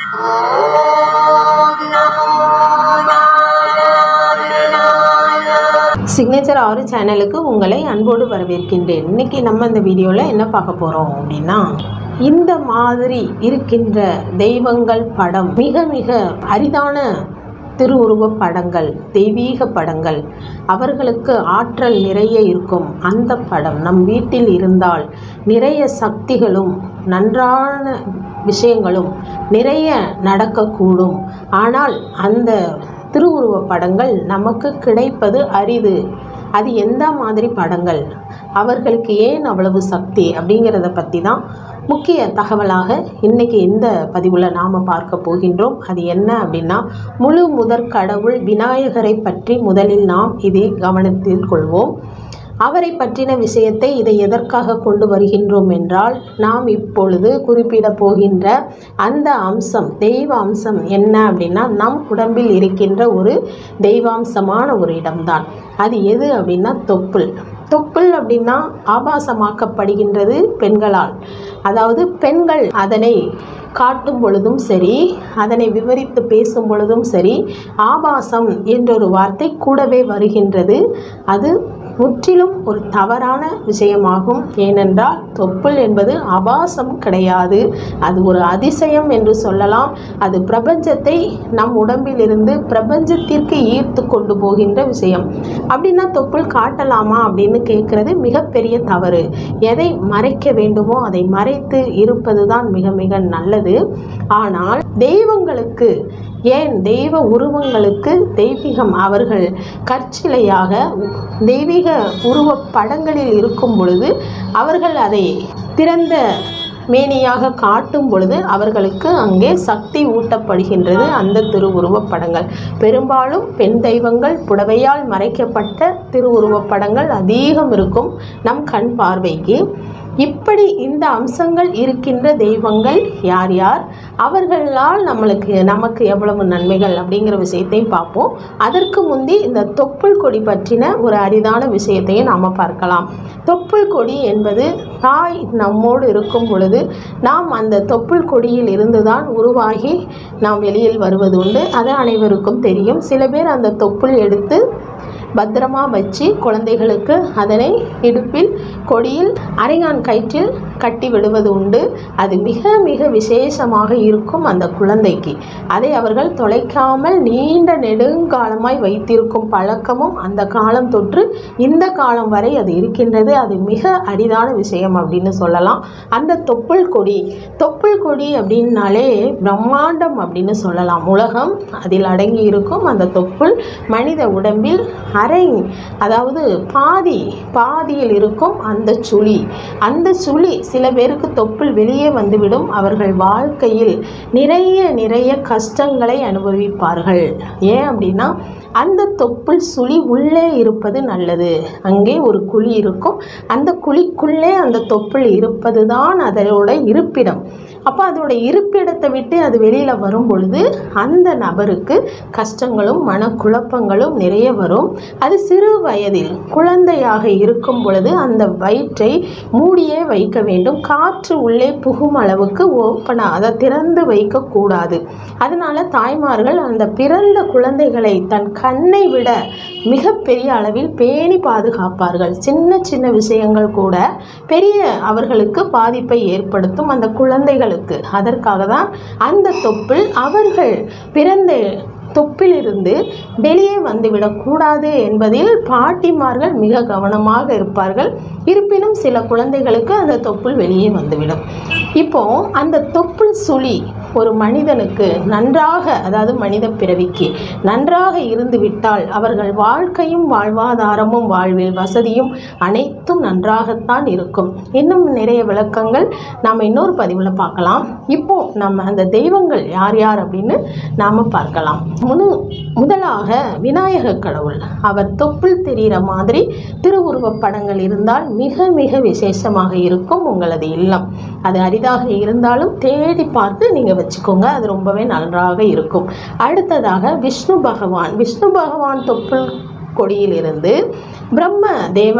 signature ஆறு சேனலுக்கு உங்களை அன்போடு வரவேற்கின்றேன் இன்னைக்கு நம்ம இந்த வீடியோவில் என்ன பார்க்க போகிறோம் அப்படின்னா இந்த மாதிரி இருக்கின்ற தெய்வங்கள் படம் மிக மிக அரிதான திருவுருவப் படங்கள் தெய்வீக படங்கள் அவர்களுக்கு ஆற்றல் நிறைய இருக்கும் அந்த படம் நம் வீட்டில் இருந்தால் நிறைய சக்திகளும் நன்றான விஷயங்களும் நிறைய நடக்கக்கூடும் ஆனால் அந்த திருவுருவப் படங்கள் நமக்கு கிடைப்பது அரிது அது எந்த மாதிரி படங்கள் அவர்களுக்கு ஏன் அவ்வளவு சக்தி அப்படிங்கிறத பற்றி தான் முக்கிய தகவலாக இன்றைக்கி இந்த பதிவில் நாம் பார்க்க போகின்றோம் அது என்ன அப்படின்னா முழு முதற் கடவுள் விநாயகரை பற்றி முதலில் நாம் இதை கவனத்தில் கொள்வோம் அவரை பற்றின விஷயத்தை இதை எதற்காக கொண்டு வருகின்றோம் என்றால் நாம் இப்பொழுது குறிப்பிட போகின்ற அந்த அம்சம் தெய்வ அம்சம் என்ன அப்படின்னா நம் உடம்பில் இருக்கின்ற ஒரு தெய்வாம்சமான ஒரு இடம்தான் அது எது அப்படின்னா தொப்புள் தொப்புள் அப்படின்னா ஆபாசமாக்கப்படுகின்றது பெண்களால் அதாவது பெண்கள் அதனை காட்டும் பொழுதும் சரி அதனை விவரித்து பேசும் பொழுதும் சரி ஆபாசம் என்றொரு வார்த்தை கூடவே வருகின்றது அது முற்றிலும் ஒரு தவறான விஷயமாகும் ஏனென்றால் தொப்புள் என்பது அபாசம் கிடையாது அது ஒரு அதிசயம் என்று சொல்லலாம் அது பிரபஞ்சத்தை நம் உடம்பிலிருந்து பிரபஞ்சத்திற்கு ஈர்த்து கொண்டு போகின்ற விஷயம் அப்படின்னா தொப்புள் காட்டலாமா அப்படின்னு கேட்குறது மிகப்பெரிய தவறு எதை மறைக்க வேண்டுமோ அதை மறைத்து இருப்பது தான் மிக மிக நல்லது ஆனால் தெய்வங்களுக்கு ஏன் தெய்வ உருவங்களுக்கு தெய்வீகம் அவர்கள் கற்சிலையாக தெய்வீக உருவப் படங்களில் இருக்கும் பொழுது அவர்கள் அதை திறந்த மேனியாக காட்டும் பொழுது அவர்களுக்கு அங்கே சக்தி ஊட்டப்படுகின்றது அந்த திருவுருவப் படங்கள் பெரும்பாலும் பெண் தெய்வங்கள் புடவையால் மறைக்கப்பட்ட திருவுருவப் படங்கள் அதிகம் இருக்கும் நம் கண் பார்வைக்கு இப்படி இந்த அம்சங்கள் இருக்கின்ற தெய்வங்கள் யார் யார் அவர்களால் நம்மளுக்கு நமக்கு எவ்வளவு நன்மைகள் அப்படிங்கிற விஷயத்தையும் பார்ப்போம் அதற்கு முந்தி இந்த தொப்புள் கொடி பற்றின ஒரு அரிதான விஷயத்தையும் நாம் பார்க்கலாம் தொப்புள் கொடி என்பது தாய் நம்மோடு இருக்கும் பொழுது நாம் அந்த தொப்புள் கொடியில் இருந்து தான் உருவாகி நாம் வெளியில் வருவது உண்டு அது அனைவருக்கும் தெரியும் சில பேர் அந்த தொப்புள் எடுத்து பத்திரமா வச்சு குழந்தைகளுக்கு அதனை இடுப்பில் கொடியில் அரையான் கயிற்றில் கட்டி விடுவது உண்டு அது மிக மிக விசேஷமாக இருக்கும் அந்த குழந்தைக்கு அதை அவர்கள் தொலைக்காமல் நீண்ட நெடுங்காலமாய் வைத்திருக்கும் பழக்கமும் அந்த காலம் தொற்று இந்த காலம் வரை அது இருக்கின்றது அது மிக அரிதான விஷயம் அப்படின்னு சொல்லலாம் அந்த தொப்புள் கொடி தொப்புள் கொடி அப்படின்னாலே பிரம்மாண்டம் அப்படின்னு சொல்லலாம் உலகம் அதில் அடங்கி இருக்கும் அந்த தொப்புள் மனித உடம்பில் அரை அதாவது பாதி பாதியில் இருக்கும் அந்த சுழி அந்த சுழி சில பேருக்கு தொப்புள் வெளியே வந்துவிடும் அவர்கள் வாழ்க்கையில் நிறைய நிறைய கஷ்டங்களை அனுபவிப்பார்கள் ஏன் அப்படின்னா அந்த தொப்புள் சுழி உள்ளே இருப்பது நல்லது அங்கே ஒரு குழி இருக்கும் அந்த குழிக்குள்ளே அந்த தொப்புள் இருப்பது தான் அதோட இருப்பிடம் அப்போ அதோட இருப்பிடத்தை விட்டு அது வெளியில் வரும் பொழுது அந்த நபருக்கு கஷ்டங்களும் மனக்குழப்பங்களும் நிறைய வரும் அது சிறு வயதில் குழந்தையாக இருக்கும் பொழுது அந்த வயிற்றை மூடியே வைக்க வேண்டும் காற்று உள்ளே புகும் அளவுக்கு ஓப்பனாக அதை திறந்து வைக்கக்கூடாது அதனால தாய்மார்கள் அந்த பிறந்த குழந்தைகளை தன் கண்ணை விட மிகப்பெரிய அளவில் பேணி பாதுகாப்பார்கள் சின்ன சின்ன விஷயங்கள் கூட பெரிய அவர்களுக்கு பாதிப்பை ஏற்படுத்தும் அந்த குழந்தைகளுக்கு அதற்காக தான் அந்த தொப்பில் அவர்கள் பிறந்த தொப்பிலிருந்து வெளியே வந்துவிடக்கூடாது என்பதில் பாட்டிமார்கள் மிக கவனமாக இருப்பார்கள் இருப்பினும் சில குழந்தைகளுக்கு அந்த தொப்புள் வெளியே வந்துவிடும் இப்போ அந்த தொப்புள் சுழி ஒரு மனிதனுக்கு நன்றாக அதாவது மனித பிறவிக்கு நன்றாக இருந்து விட்டால் அவர்கள் வாழ்க்கையும் வாழ்வாதாரமும் வாழ்வில் வசதியும் அனைத்தும் நன்றாகத்தான் இருக்கும் இன்னும் நிறைய விளக்கங்கள் நாம் இன்னொரு பதிவில் பார்க்கலாம் இப்போ நம்ம அந்த தெய்வங்கள் யார் யார் அப்படின்னு நாம் பார்க்கலாம் முழு முதலாக விநாயக கடவுள் அவர் தொப்புள் தெரிகிற மாதிரி திருவுருவப் படங்கள் இருந்தால் மிக மிக விசேஷமாக இருக்கும் உங்களது இல்லம் அது அரிதாக இருந்தாலும் தேடி பார்த்து நீங்கள் வச்சுக்கோங்க அது ரொம்பவே நன்றாக இருக்கும் அடுத்ததாக விஷ்ணு பகவான் விஷ்ணு பகவான் தொப்புள் கொடியிலிருந்து பிரம்ம தேவன்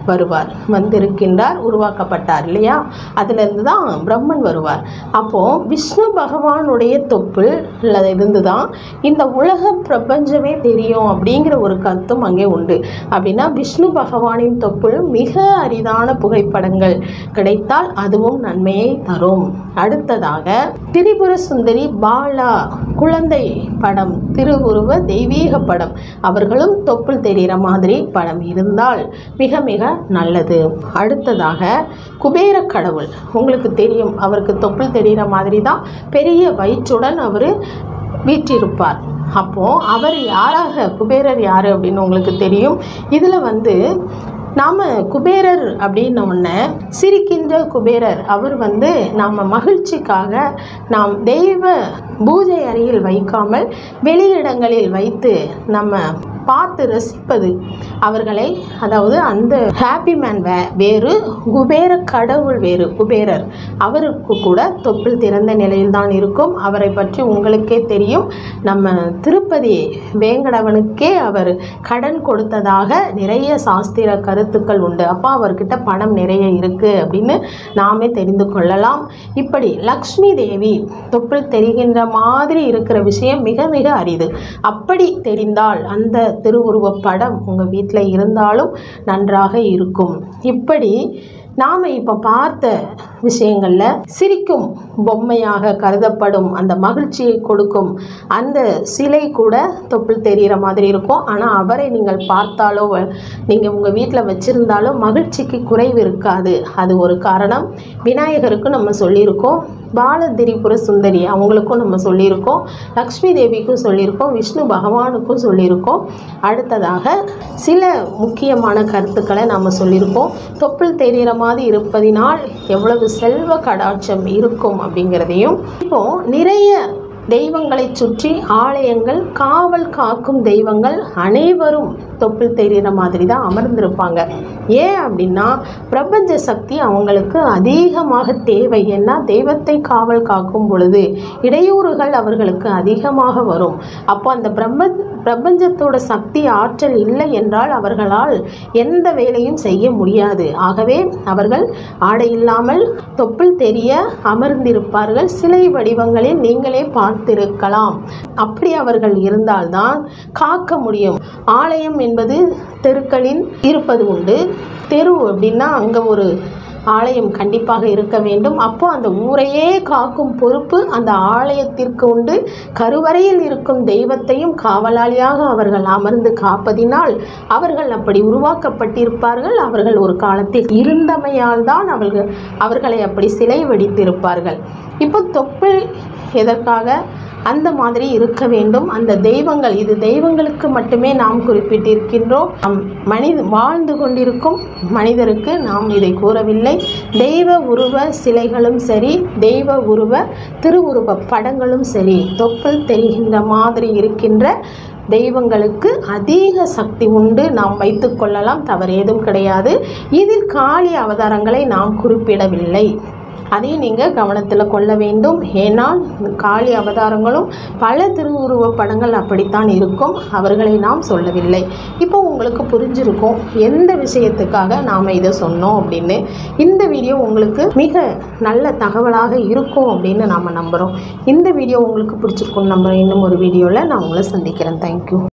வருவார் வந்திருக்கின்றார் உருவாக்கப்பட்டார் இல்லையா அதிலிருந்து தான் பிரம்மன் வருவார் அப்போது விஷ்ணு பகவானுடைய தொப்புள் இருந்து தான் இந்த உலக பிரபஞ்சமே தெரியும் அப்படிங்கிற ஒரு கருத்தும் அங்கே உண்டு அப்படின்னா விஷ்ணு பகவானின் தொப்புள் மிக அரிதான புகைப்படங்கள் கிடைத்தால் அதுவும் நன்மையை தரும் அடுத்ததாக திரிபுர சுந்தரி பாலா குழந்தை படம் திருவுருவ தெய்வீக படம் அவர்களும் தொப்புள் தெரிகிற மாதிரி படம் இருந்தால் மிக மிக நல்லது அடுத்ததாக குபேர கடவுள் உங்களுக்கு தெரியும் அவருக்கு தொப்புள் தெரிகிற மாதிரி தான் பெரிய வயிற்றுடன் அவர் வீற்றிருப்பார் அப்போது அவர் யாராக குபேரர் யார் அப்படின்னு உங்களுக்கு தெரியும் இதில் வந்து நாம் குபேரர் அப்படின்ன உடனே சிரிக்கின்ற குபேரர் அவர் வந்து நாம் மகிழ்ச்சிக்காக நாம் தெய்வ பூஜை அறையில் வைக்காமல் வெளியிடங்களில் வைத்து நம்ம பார்த்து ரசிப்பது அவர்களை அதாவது அந்த ஹாப்பி மேன் வே வேறு குபேர கடவுள் வேறு குபேரர் அவருக்கு கூட தொப்புள் திறந்த நிலையில் தான் இருக்கும் அவரை பற்றி உங்களுக்கே தெரியும் நம்ம திருப்பதி வேங்கடவனுக்கே அவர் கடன் கொடுத்ததாக நிறைய சாஸ்திர கருத்துக்கள் உண்டு அப்போ அவர்கிட்ட பணம் நிறைய இருக்குது அப்படின்னு நாமே தெரிந்து கொள்ளலாம் இப்படி லக்ஷ்மி தேவி தொப்புள் தெரிகின்ற மாதிரி இருக்கிற விஷயம் மிக மிக அரிது அப்படி தெரிந்தால் அந்த திருவுருவப் படம் உங்கள் வீட்டில் இருந்தாலும் நன்றாக இருக்கும் இப்படி நாம் இப்போ பார்த்த விஷயங்களில் சிரிக்கும் பொம்மையாக கருதப்படும் அந்த மகிழ்ச்சியை கொடுக்கும் அந்த சிலை கூட தொப்புள் தெரிகிற மாதிரி இருக்கும் ஆனால் அவரை நீங்கள் பார்த்தாலோ நீங்கள் உங்கள் வீட்டில் வச்சுருந்தாலோ மகிழ்ச்சிக்கு குறைவு இருக்காது அது ஒரு காரணம் விநாயகருக்கு நம்ம சொல்லியிருக்கோம் பால திரிபுர சுந்தரி அவங்களுக்கும் நம்ம சொல்லியிருக்கோம் லக்ஷ்மி தேவிக்கும் சொல்லியிருக்கோம் விஷ்ணு பகவானுக்கும் சொல்லியிருக்கோம் அடுத்ததாக சில முக்கியமான கருத்துக்களை நாம் சொல்லியிருக்கோம் தொப்புள் தெரிகிற மாதிரி இருப்பதினால் எவ்வளவு செல்வ கடாட்சம் இருக்கும் அப்படிங்கிறதையும் இப்போ நிறைய தெய்வங்களை சுற்றி ஆலயங்கள் காவல் காக்கும் தெய்வங்கள் அனைவரும் தொப்புள் தெரிகிற மாதிரி தான் அமர்ந்திருப்பாங்க ஏன் அப்படின்னா பிரபஞ்ச சக்தி அவங்களுக்கு அதிகமாக தேவை ஏன்னா தெய்வத்தை காவல் காக்கும் பொழுது இடையூறுகள் அவர்களுக்கு அதிகமாக வரும் அப்போ அந்த பிரம்ம பிரபஞ்சத்தோட சக்தி ஆற்றல் இல்லை என்றால் அவர்களால் எந்த வேலையும் செய்ய முடியாது ஆகவே அவர்கள் ஆடை இல்லாமல் தொப்புள் தெரிய அமர்ந்திருப்பார்கள் சிலை வடிவங்களில் நீங்களே பார்த்திருக்கலாம் அப்படி அவர்கள் இருந்தால்தான் காக்க முடியும் ஆலயம் என்பது தெருக்களில் இருப்பது உண்டு தெரு அப்படின்னா அங்கே ஒரு ஆலயம் கண்டிப்பாக இருக்க வேண்டும் அப்போ அந்த ஊரையே காக்கும் பொறுப்பு அந்த ஆலயத்திற்கு உண்டு கருவறையில் இருக்கும் தெய்வத்தையும் காவலாளியாக அவர்கள் அமர்ந்து காப்பதினால் அவர்கள் அப்படி உருவாக்கப்பட்டிருப்பார்கள் அவர்கள் ஒரு காலத்தில் இருந்தமையால் தான் அவர்கள் அவர்களை அப்படி சிலை வடித்திருப்பார்கள் இப்போ தொப்புள் எதற்காக அந்த மாதிரி இருக்க வேண்டும் அந்த தெய்வங்கள் இது தெய்வங்களுக்கு மட்டுமே நாம் குறிப்பிட்டிருக்கின்றோம் நம் மனித வாழ்ந்து கொண்டிருக்கும் மனிதருக்கு நாம் இதை கூறவில்லை தெய்வ உருவ சிலைகளும் சரி தெய்வ உருவ திருவுருவ படங்களும் சரி தொப்புள் தெரிகின்ற மாதிரி இருக்கின்ற தெய்வங்களுக்கு அதிக சக்தி உண்டு நாம் வைத்துக்கொள்ளலாம் தவறு ஏதும் கிடையாது இதில் காளி அவதாரங்களை நாம் குறிப்பிடவில்லை அதையும் நீங்கள் கவனத்தில் கொள்ள வேண்டும் ஏனால் காளி அவதாரங்களும் பல திருவுருவ படங்கள் அப்படித்தான் இருக்கும் அவர்களை நாம் சொல்லவில்லை இப்போ உங்களுக்கு புரிஞ்சிருக்கும் எந்த விஷயத்துக்காக நாம் இதை சொன்னோம் அப்படின்னு இந்த வீடியோ உங்களுக்கு மிக நல்ல தகவலாக இருக்கும் அப்படின்னு நாம் நம்புகிறோம் இந்த வீடியோ உங்களுக்கு பிடிச்சிருக்கும் நம்புகிறேன் இன்னும் ஒரு வீடியோவில் நான் உங்களை சந்திக்கிறேன் தேங்க்யூ